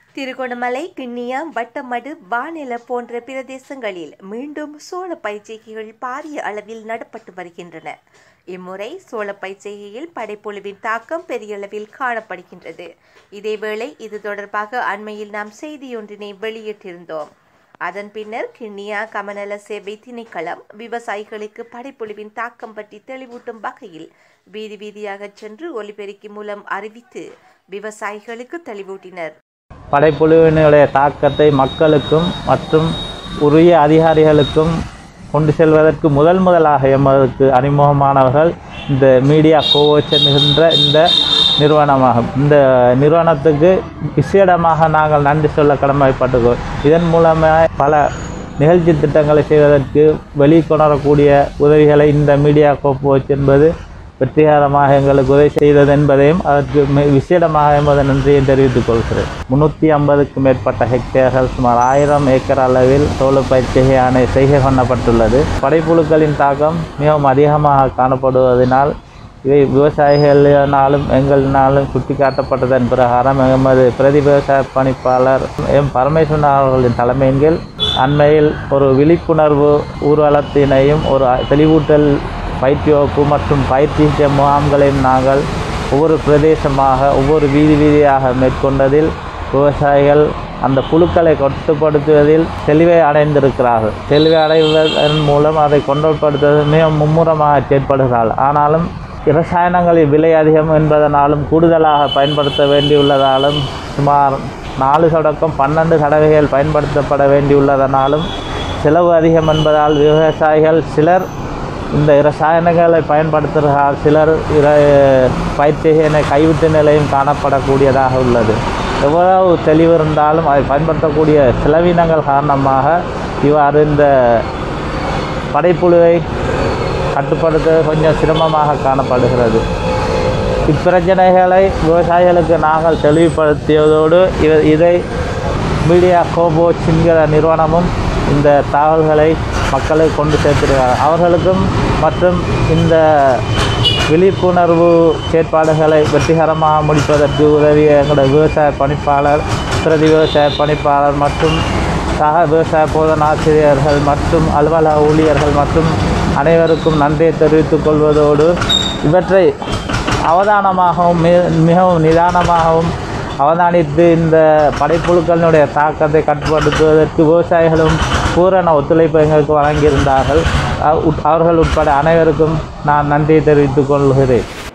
திருகோணமலை கிண்ணியா வட்டமடு வானில போன்ற பிரதேசங்களில் மீண்டும் சோள பயிர்ச்செய்கைகள் பாரிய அளவில் நடப்பட்டு வருகின்றன இம்முறை சோள பயிர்ச்செய்கையில் படைப்புழுவின் தாக்கம் பெரிய அளவில் காணப்படுகின்றது இதேவேளை இது தொடர்பாக அண்மையில் நாம் செய்தியொன்றினை வெளியிட்டிருந்தோம் அதன் பின்னர் கிண்ணியா கமநல சேவை திணைக்களம் விவசாயிகளுக்கு படைப்புழுவின் தாக்கம் பற்றி தெளிவூட்டும் வகையில் வீதி வீதியாக சென்று ஒலிபெருக்கி மூலம் அறிவித்து விவசாயிகளுக்கு தெளிவூட்டினர் படைப்புழுவினுடைய தாக்கத்தை மக்களுக்கும் மற்றும் உரிய அதிகாரிகளுக்கும் கொண்டு செல்வதற்கு முதல் முதலாக எமக்கு அறிமுகமானவர்கள் இந்த மீடியா கோவோச் என்கின்ற இந்த நிறுவனமாகும் இந்த நிறுவனத்துக்கு விசேடமாக நாங்கள் நன்றி சொல்ல கடமைப்பட்டுக்கோம் இதன் மூலமாக பல நிகழ்ச்சி திட்டங்களை செய்வதற்கு வெளிக்கொணரக்கூடிய உதவிகளை இந்த மீடியா கோப்போச் என்பது வெற்றிகரமாக எங்களுக்கு உதவி செய்தது என்பதையும் அதற்கு மி- விசேடமாக எமது நன்றியை தெரிவித்துக் கொள்கிறேன் முன்னூற்றி ஐம்பதுக்கும் மேற்பட்ட ஹெக்டேர்கள் சுமார் ஆயிரம் ஏக்கர் அளவில் சோள பயிற்சிகை ஆணை செய்கை பண்ணப்பட்டுள்ளது படைப்புழுக்களின் தாக்கம் மிகவும் அதிகமாக காணப்படுவதனால் இவை விவசாயிகளினாலும் எங்களினாலும் சுட்டிக்காட்டப்பட்டதன் பிரகாரம் எமது பிரதி விவசாய பணிப்பாளர் எம் பரமேஸ்வரன் அவர்களின் தலைமையின் கீழ் அண்மையில் ஒரு விழிப்புணர்வு ஊர்வலத்தினையும் ஒரு தெளிவூட்டல் பயிற்சி வகுப்பு மற்றும் பயிற்சி முகாம்களையும் நாங்கள் ஒவ்வொரு பிரதேசமாக ஒவ்வொரு வீதி வீதியாக மேற்கொண்டதில் விவசாயிகள் அந்த புழுக்களை கட்டுப்படுத்துவதில் தெளிவை அடைந்திருக்கிறார்கள் தெளிவை அடைவதன் மூலம் அதை கொண்டுப்படுத்துவது மிக மும்முரமாக செயற்படுகிறார்கள் ஆனாலும் இரசாயனங்களின் விலை அதிகம் என்பதனாலும் கூடுதலாக பயன்படுத்த வேண்டியுள்ளதாலும் சுமார் நாலு தொடக்கம் பன்னெண்டு தடவைகள் பயன்படுத்தப்பட வேண்டியுள்ளதனாலும் செலவு அதிகம் என்பதால் விவசாயிகள் சிலர் இந்த இரசாயனங்களை பயன்படுத்துகிறார் சிலர் இர பயிற்சியினை கைவிட்ட நிலையும் காணப்படக்கூடியதாக உள்ளது எவ்வளவு தெளிவு இருந்தாலும் அதை பயன்படுத்தக்கூடிய செலவினங்கள் காரணமாக இவ்வாறு இந்த படைப்புழுவை கட்டுப்படுத்த கொஞ்சம் சிரமமாக காணப்படுகிறது இப்பிரச்சனைகளை விவசாயிகளுக்கு நாங்கள் தெளிவுபடுத்தியதோடு இ- இதை மீடியா கோபோச் என்கிற நிறுவனமும் இந்த தகவல்களை மக்களுக்கு கொண்டு சேர்த்திருக்கிறார் அவர்களுக்கும் மற்றும் இந்த விழிப்புணர்வு செயற்பாடுகளை வெற்றிகரமாக முடிப்பதற்கு உதவிய எங்களுடைய விவசாய பணிப்பாளர் பிரதி விவசாய பணிப்பாளர் மற்றும் சக விவசாய போதனாசிரியர்கள் மற்றும் அலுவலக ஊழியர்கள் மற்றும் அனைவருக்கும் நன்றியை தெரிவித்துக் கொள்வதோடு இவற்றை அவதானமாகவும் மி- மிகவும் நிதானமாகவும் அவதானித்து இந்த படைப்புழுக்களினுடைய தாக்கத்தை கட்டுப்படுத்துவதற்கு விவசாயிகளும் பூரண ஒத்துழைப்பு எங்களுக்கு வழங்கியிருந்தார்கள் அவ- உட்- அவர்கள் உட்பட அனைவருக்கும் நான் நன்றியை தெரிவித்துக் கொள்கிறேன்